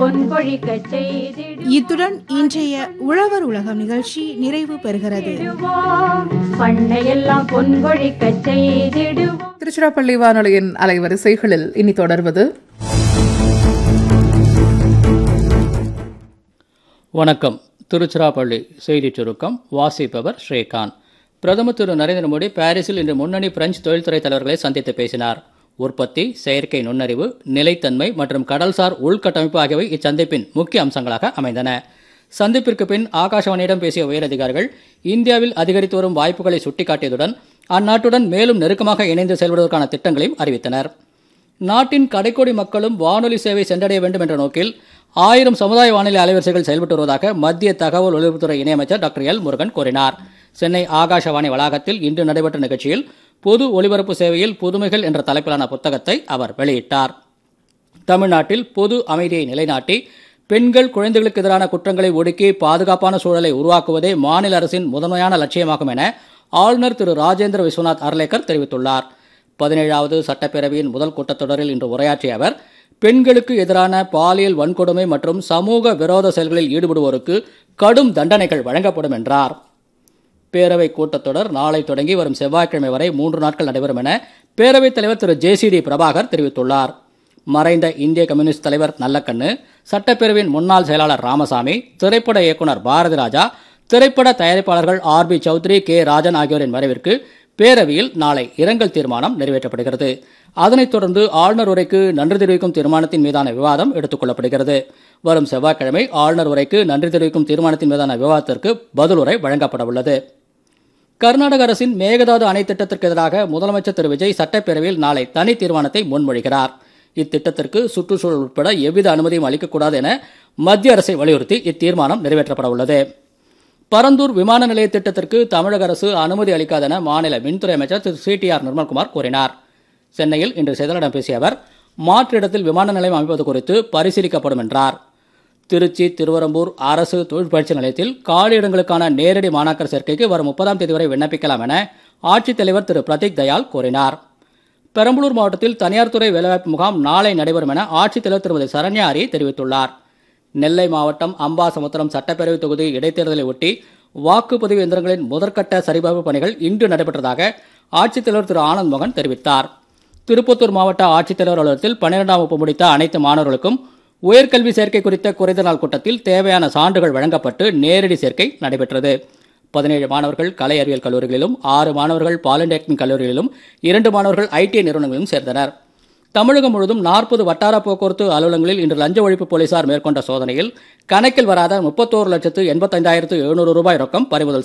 பொன்பொழிக்கச் செய்திடுவோம் இத்துடன் இன்றைய உழவர் உலகம் நிகழ்ச்சி நிறைவு பெறுகிறது பண்ணையெல்லாம் பொன்பொழிக்கச் செய்திடுவோம் திருச்சிராப்பள்ளி வானொலியின் அலைவரிசைகளில் இனி தொடர்வது வணக்கம் திருச்சிராப்பள்ளி செய்திச் சுருக்கம் வாசிப்பவர் ஸ்ரீகாந்த் பிரதமர் திரு நரேந்திர மோடி பாரிஸில் இன்று முன்னணி பிரெஞ்சு தொழில்துறை தலைவர்களை சந்தித்து பேசினார் உற்பத்தி செயற்கை நுண்ணறிவு நிலைத்தன்மை மற்றும் கடல்சார் உள்கட்டமைப்பு ஆகியவை இச்சந்திப்பின் முக்கிய அம்சங்களாக அமைந்தன சந்திப்பிற்கு பின் ஆகாஷவாணியிடம் பேசிய உயரதிகாரிகள் இந்தியாவில் அதிகரித்து வரும் வாய்ப்புகளை சுட்டிக்காட்டியதுடன் அந்நாட்டுடன் மேலும் நெருக்கமாக இணைந்து செயல்படுவதற்கான திட்டங்களையும் அறிவித்தனர் நாட்டின் கடைக்கோடி மக்களும் வானொலி சேவை சென்றடைய வேண்டும் என்ற நோக்கில் ஆயிரம் சமுதாய வானொலி அலைவரிசைகள் செயல்பட்டு வருவதாக மத்திய தகவல் ஒலிபரப்புத்துறை இணையமைச்சர் டாக்டர் எல் முருகன் கூறினார் சென்னை ஆகாஷவாணி வளாகத்தில் இன்று நடைபெற்ற நிகழ்ச்சியில் பொது ஒலிபரப்பு சேவையில் புதுமைகள் என்ற தலைப்பிலான புத்தகத்தை அவர் வெளியிட்டார் தமிழ்நாட்டில் பொது அமைதியை நிலைநாட்டி பெண்கள் குழந்தைகளுக்கு எதிரான குற்றங்களை ஒடுக்கி பாதுகாப்பான சூழலை உருவாக்குவதே மாநில அரசின் முதன்மையான லட்சியமாகும் என ஆளுநர் திரு ராஜேந்திர விஸ்வநாத் அர்லேக்கர் தெரிவித்துள்ளார் பதினேழாவது சட்டப்பேரவையின் முதல் கூட்டத்தொடரில் இன்று உரையாற்றிய அவர் பெண்களுக்கு எதிரான பாலியல் வன்கொடுமை மற்றும் சமூக விரோத செயல்களில் ஈடுபடுவோருக்கு கடும் தண்டனைகள் வழங்கப்படும் என்றார் பேரவை கூட்டத்தொடர் நாளை தொடங்கி வரும் செவ்வாய்க்கிழமை வரை மூன்று நாட்கள் நடைபெறும் என பேரவைத் தலைவர் திரு ஜே சி டி பிரபாகர் தெரிவித்துள்ளார் மறைந்த இந்திய கம்யூனிஸ்ட் தலைவர் நல்லக்கண்ணு சட்டப்பேரவையின் முன்னாள் செயலாளர் ராமசாமி திரைப்பட இயக்குனர் பாரதி ராஜா திரைப்பட தயாரிப்பாளர்கள் R B Choudhary K Rajan ஆகியோரின் மறைவிற்கு பேரவையில் நாளை இரங்கல் தீர்மானம் நிறைவேற்றப்படுகிறது அதனைத் தொடர்ந்து ஆளுநர் உரைக்கு நன்றி தெரிவிக்கும் தீர்மானத்தின் மீதான விவாதம் எடுத்துக் கொள்ளப்படுகிறது வரும் செவ்வாய்க்கிழமை ஆளுநர் உரைக்கு நன்றி தெரிவிக்கும் தீர்மானத்தின் மீதான விவாதத்திற்கு பதிலுரை வழங்கப்பட உள்ளது கர்நாடக அரசின் மேகதாது அணை திட்டத்திற்கு எதிராக முதலமைச்சர் திரு விஜய் சட்டப்பேரவையில் நாளை தனி தீர்மானத்தை முன்மொழிகிறார் இத்திட்டத்திற்கு சுற்றுச்சூழல் உட்பட எவ்வித அனுமதியும் அளிக்கக்கூடாது என மத்திய அரசை வலியுறுத்தி இத்தீர்மானம் நிறைவேற்றப்பட உள்ளது பரந்தூர் விமான நிலைய திட்டத்திற்கு தமிழக அரசு அனுமதி அளிக்காதென மாநில மின்துறை அமைச்சர் திரு சி டி ஆர் நிர்மல்குமார் கூறினார் சென்னையில் இன்று செய்தியாளர்களிடம் பேசிய அவர் மாற்று இடத்தில் விமான நிலையம் அமைப்பது குறித்து பரிசீலிக்கப்படும் என்றார் திருச்சி திருவரம்பூர் அரசு தொழிற்பயிற்சி நிலையத்தில் காலி இடங்களுக்கான நேரடி மாணாக்கர் சேர்க்கைக்கு வரும் முப்பதாம் தேதி வரை விண்ணப்பிக்கலாம் என ஆட்சித்தலைவர் திரு பிரதீக் தயாள் கூறினார் பெரம்பலூர் மாவட்டத்தில் தனியார் துறை வேலைவாய்ப்பு முகாம் நாளை நடைபெறும் என ஆட்சித்தலைவர் திருமதி சரண்யா அரி தெரிவித்துள்ளார் நெல்லை மாவட்டம் அம்பாசமுத்திரம் சட்டப்பேரவை தொகுதி இடைத்தேர்தலை ஒட்டி வாக்குப்பதிவு எந்திரங்களின் முதற்கட்ட சரிபார்ப்பு பணிகள் இன்று நடைபெற்றதாக ஆட்சித்தலைவர் திரு ஆனந்த் மோகன் தெரிவித்தார் திருப்பத்தூர் மாவட்ட ஆட்சித்தலைவர் அலுவலகத்தில் பன்னிரெண்டாம் வகுப்பு முடித்த அனைத்து மாணவர்களுக்கும் உயர்கல்வி சேர்க்கை குறித்த குறைந்த நாள் கூட்டத்தில் தேவையான சான்றுகள் வழங்கப்பட்டு நேரடி சேர்க்கை நடைபெற்றது பதினேழு மாணவர்கள் கலை அறிவியல் கல்லூரிகளிலும் ஆறு மாணவர்கள் பாலிடெக்னிக் கல்லூரிகளிலும் இரண்டு மாணவர்கள் ஐடிஐ நிறுவனங்களிலும் சேர்ந்தனர் தமிழகம் முழுவதும் நாற்பது வட்டார போக்குவரத்து அலுவலகங்களில் இன்று லஞ்ச ஒழிப்பு போலீசார் மேற்கொண்ட சோதனையில் கணக்கில் வராத முப்பத்தோரு லட்சத்து எண்பத்தைந்தாயிரத்து எழுநூறு ரூபாய் ரொக்கம் பறிமுதல்